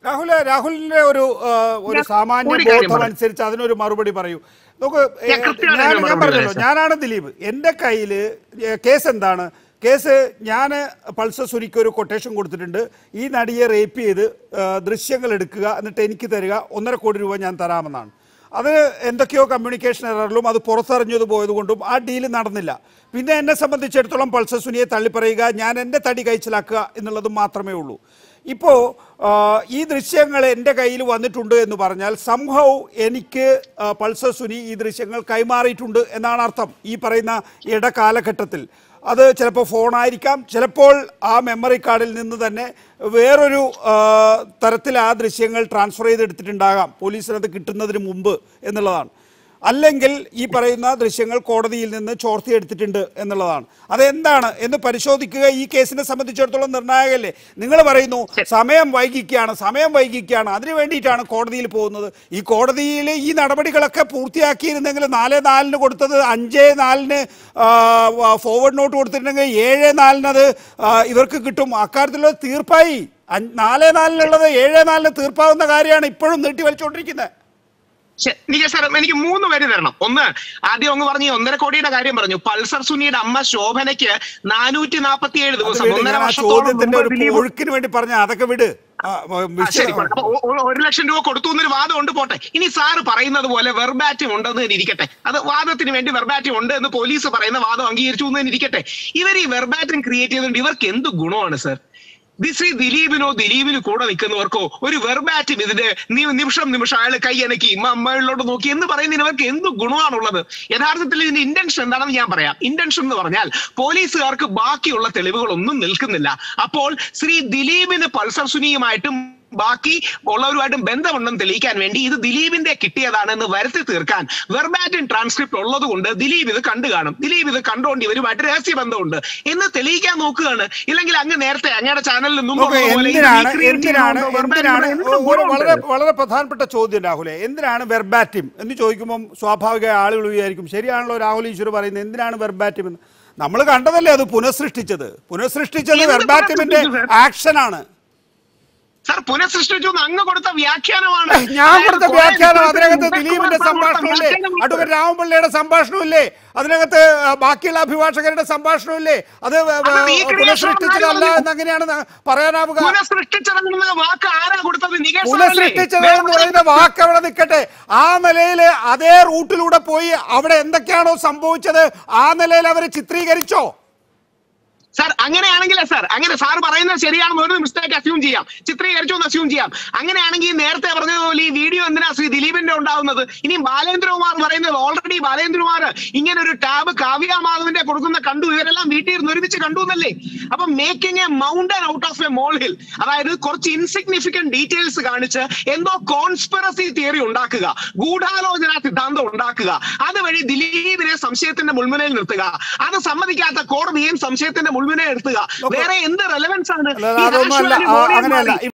രാഹുല് രാഹുലിന്റെ ഒരു ആ, ഒരു ഞാൻ സാമാന്യ ഒരു കാര്യം ബോധം പറയാം. അനുസരിച്ച് അതിനൊരു മറുപടി പറയൂ നോക്ക് ഏ, ഞാൻ കൃത്യമായിട്ട് ഞാൻ അതിന് ഞാൻ മറുപടി പറഞ്ഞല്ലോ പറയാം, സർ. ഞാനാണ് ദിലീപ് എൻ്റെ കയ്യിൽ കേസ് എന്താണ് കേസ് ഞാൻ പൾസർ സുനിക്ക് ഒരു കൊട്ടേഷൻ കൊടുത്തിട്ടുണ്ട് ഈ നടിയെ റേപ്പ് ചെയ്ത് ആ, ദൃശ്യങ്ങൾ എടുക്കുക എന്നിട്ട് എനിക്ക് തരിക ഒന്നര കോടി രൂപ ഞാൻ തരാമെന്നാണ് അത് എന്തൊക്കെയോ കമ്മ്യൂണിക്കേഷൻ എററിലും അത് പുറത്തറിഞ്ഞത് പോയതുകൊണ്ടും ആ ഡീല് നടന്നില്ല പിന്നെ എന്നെ സംബന്ധിച്ചിടത്തോളം പൾസർ സുനിയെ തള്ളിപ്പറയുക ഞാൻ എൻ്റെ തടി കഴിച്ചിലാക്കുക എന്നുള്ളത് മാത്രമേ ഉള്ളൂ ഇപ്പോൾ ഈ ദൃശ്യങ്ങൾ എൻ്റെ കയ്യിൽ വന്നിട്ടുണ്ട് എന്ന് പറഞ്ഞാൽ സംഭവം എനിക്ക് ആ, പൾസർ സുനി ഈ ദൃശ്യങ്ങൾ കൈമാറിയിട്ടുണ്ട് എന്നാണ് അർത്ഥം ഈ പറയുന്ന ഇടകാലഘട്ടത്തിൽ അത് ചിലപ്പോൾ ഫോണായിരിക്കാം ചിലപ്പോൾ ആ മെമ്മറി കാർഡിൽ നിന്ന് തന്നെ വേറൊരു ആ, തരത്തിൽ ആ ദൃശ്യങ്ങൾ ട്രാൻസ്ഫർ ചെയ്തെടുത്തിട്ടുണ്ടാകാം പോലീസിനത് കിട്ടുന്നതിന് മുമ്പ് എന്നുള്ളതാണ് അല്ലെങ്കിൽ ഈ പറയുന്ന ദൃശ്യങ്ങൾ കോടതിയിൽ നിന്ന് ചോർത്തിയെടുത്തിട്ടുണ്ട് എന്നുള്ളതാണ് അതെന്താണ് എന്ന് പരിശോധിക്കുക ഈ കേസിനെ സംബന്ധിച്ചിടത്തോളം നിർണായകമല്ലേ നിങ്ങൾ പറയുന്നു സമയം വൈകിക്കുകയാണ് സമയം വൈകിക്കുകയാണ് അതിനു വേണ്ടിയിട്ടാണ് കോടതിയിൽ പോകുന്നത് ഈ കോടതിയിൽ ഈ നടപടികളൊക്കെ പൂർത്തിയാക്കിയിരുന്നെങ്കിൽ നാല് നാലിന് കൊടുത്തത് അഞ്ച് നാലിന് ഫോർവേഡ് നോട്ട് കൊടുത്തിട്ടുണ്ടെങ്കിൽ ഏഴ് നാലിനത് ആ, ഇവർക്ക് കിട്ടും അക്കാര്യത്തിലുള്ള തീർപ്പായി അഞ്ച്- നാല് നാലിനുള്ളത് ഏഴ് നാലിന് തീർപ്പാവുന്ന കാര്യമാണ് ഇപ്പോഴും നീട്ടി വലിച്ചുകൊണ്ടിരിക്കുന്നത് ശ- നികേഷ് സാർ എനിക്ക് മൂന്ന് പേര് തരണം ഒന്ന് ആദ്യം അങ്ങ് പറഞ്ഞു ഈ ഒന്നര കോടിയുടെ കാര്യം പറഞ്ഞു പൾസർ സുനിയുടെ അമ്മ ശോഭനയ്ക്ക് നാനൂറ്റി നാൽപ്പത്തി ഏഴ് അത് ദിവസം വിട്. ഒന്നര ഞാൻ ആ വർഷത്തോളം ചോദ്യത്തിന്റെ മുമ്പ് ഒരു ദിലീപ് ഒഴുക്കിന് വേണ്ടി പറഞ്ഞ അതൊക്കെ വിട് ആ, ആ, വിഷയം- ശരി അപ്പൊ ഒ- ഒ- ഒരു ലക്ഷം രൂപ കൊടുത്തു എന്നൊരു വാദം ഉണ്ട് പോട്ടെ ഇനി സാറ് പറയുന്നത് പോലെ വെർബാറ്റും ഉണ്ടെന്ന് തന്നെ ഇരിക്കട്ടെ അത് വാദത്തിന് വേണ്ടി വെർബാറ്റും ഉണ്ട് എന്ന് പോലീസ് പറയുന്ന വാദം അംഗീകരിച്ചു എന്ന് തന്നെ ഇരിക്കട്ടെ ഇവർ ഈ വെർബാറ്റും ക്രിയേറ്റ് ചെയ്തുകൊണ്ട് ഇവർക്ക് എന്ത് ഗുണമാണ് സർ ശ്രീ ദിലീപിനോ ദിലീപിന് കൂടെ നിൽക്കുന്നവർക്കോ ഒരു വെർബാറ്റും ഇതിന്റെ നി- നിമിഷം നിമിഷം അയാൾ കൈയനക്കി അമ്മയിലോട്ട് നോക്കി എന്ന് പറയുന്നതിന് ഇവർക്ക് എന്ത് ഗുണമാണുള്ളത് യഥാർത്ഥത്തിൽ ഇതിന്റെ ഇന്റൻഷൻ എന്താണെന്ന് ഞാൻ പറയാം ഇന്റൻഷൻ എന്ന് പറഞ്ഞാൽ പോലീസുകാർക്ക് ബാക്കിയുള്ള തെളിവുകളൊന്നും നിൽക്കുന്നില്ല അപ്പോൾ ശ്രീ ദിലീപിന് പൾസർ സുനിയുമായിട്ടും ബാക്കി ഉള്ളവരുമായിട്ടും ബന്ധമുണ്ടെന്ന് തെളിയിക്കാൻ വേണ്ടി ഇത് ദിലീപിന്റെ കിട്ടിയതാണെന്ന് വരുത്തി തീർക്കാൻ വെർബാറ്റിൻ ട്രാൻസ്ക്രിപ്റ്റ് ഉള്ളത് കൊണ്ട് ദിലീപ് ഇത് കണ്ടു കാണും ദിലീപ് ഇത് കണ്ടുകൊണ്ട് ഇവരുമായിട്ട് രഹസ്യ ബന്ധമുണ്ട് എന്ന് തെളിയിക്കാൻ നോക്കുകയാണ് ഇല്ലെങ്കിൽ അങ്ങ് നേരത്തെ അങ്ങയുടെ ചാനലിൽ മുമ്പ് ഓക്കെ ഉള്ളതുപോലെ ഇത് എന്തിനാണ് recreate എന്തിനാണ് ചെയ്യുന്നതുകൊണ്ട് verbatim എന്തിനാണ് എന്ത് ഒരു ഗുണമുണ്ട്? വളരെ വളരെ പ്രധാനപ്പെട്ട ചോദ്യം രാഹുലെ എന്തിനാണ് വെർബാറ്റിം എന്ന് ചോദിക്കുമ്പോൾ സ്വാഭാവിക ആളുകൾ വിചാരിക്കും ശരിയാണല്ലോ രാഹുൽ ഈശ്വർ പറയുന്നത് എന്തിനാണ് വെർബാറ്റിം എന്ന് നമ്മൾ കണ്ടതല്ലേ അത് പുനഃസൃഷ്ടിച്ചത് പുനഃസൃഷ്ടിച്ചത് എന്ത് വെർബാറ്റിമിന്റെ പുനഃസൃഷ്ടിച്ചു, ആക്ഷനാണ് സാർ പുനഃസൃഷ്ടിച്ചു എന്ന് അങ്ങ് കൊടുത്ത വ്യാഖ്യാനമാണ് ഞാൻ കൊടുത്ത അതായത് വ്യാഖ്യാനം കുറെ അതിനകത്ത് ദിവസത്തിന് ദിലീപിന്റെ മുമ്പ് സംഭാഷണമില്ലേ വ്യാഖ്യാനം അഡ്വക്കേറ്റ് രാമപിള്ളയുടെ സംഭാഷണമില്ലേ അതിനകത്ത് ആ, ബാക്കിയുള്ള അഭിഭാഷകരുടെ സംഭാഷണമില്ലേ അത് വ- വ- അത് recreation പുനഃസൃഷ്ടിച്ചതല്ല ആണെന്ന് എന്ന് അങ്ങനെയാണ് ന- പറയാനാവുക പുനഃസൃഷ്ടിച്ചതെന്ന വാക്ക് ആരാ കൊടുത്തത് നികേഷ് പുനഃസൃഷ്ടിച്ചത് എന്ന് പറയുന്ന വാക്ക് അവിടെ നിൽക്കട്ടെ ആ നിലയിൽ അതേ റൂട്ടിലൂടെ പോയി അവിടെ എന്തൊക്കെയാണോ സംഭവിച്ചത് ആ നിലയിൽ അവർ ചിത്രീകരിച്ചോ സാർ അങ്ങനെയാണെങ്കിലേ സാർ അങ്ങനെ സാർ പറയുന്നത് ശരിയാണെന്ന് ഒരു മിസ്റ്റേക്ക് അസ്യൂം ചെയ്യാം ചിത്രീകരിച്ചു എന്ന് അസ്യൂം ചെയ്യാം അങ്ങനെയാണെങ്കിൽ നേരത്തെ പറഞ്ഞതുപോലെ ഈ വീഡിയോ എന്തിനാ ശ്രീ ദിലീപിന്റെ ഉണ്ടാവുന്നത് ഇനി ബാലേന്ദ്രകുമാർ പറയുന്നത് ഓൾറെഡി ബാലേന്ദ്രകുമാർ ഇങ്ങനെ ഒരു ടാബ് കാവ്യ മാധവന്റെ കൊടുക്കുന്ന കണ്ടു ഇവരെല്ലാം വീട്ടിൽ ഇരുന്ന് ഒരുമിച്ച് കണ്ടു എന്നല്ലേ അപ്പൊ making a mountain out of a molehill അതായത് കുറച്ച് ഇൻസിഗ്നിഫിക്കന്റ് ഡീറ്റെയിൽസ് കാണിച്ച് എന്തോ കോൺസ്പിറസി തിയറി ഉണ്ടാക്കുക ഗൂഢാലോചന സിദ്ധാന്തം ഉണ്ടാക്കുക അതുവഴി ദിലീപിനെ സംശയത്തിന്റെ മുൾമുനയിൽ നിർത്തുക അത് സമ്മതിക്കാത്ത കോടതിയും സംശയത്തിന്റെ മുൾമുനയിൽ നിർത്തുക വേറെ എന്ത് റെലവൻസ് ആണ് അല്ലാതെ ഈ അതൊന്നും അല്ല ഹാഷ്വാലി ആ, ബോഡിയിൽ അങ്ങനെയല്ല മാറി.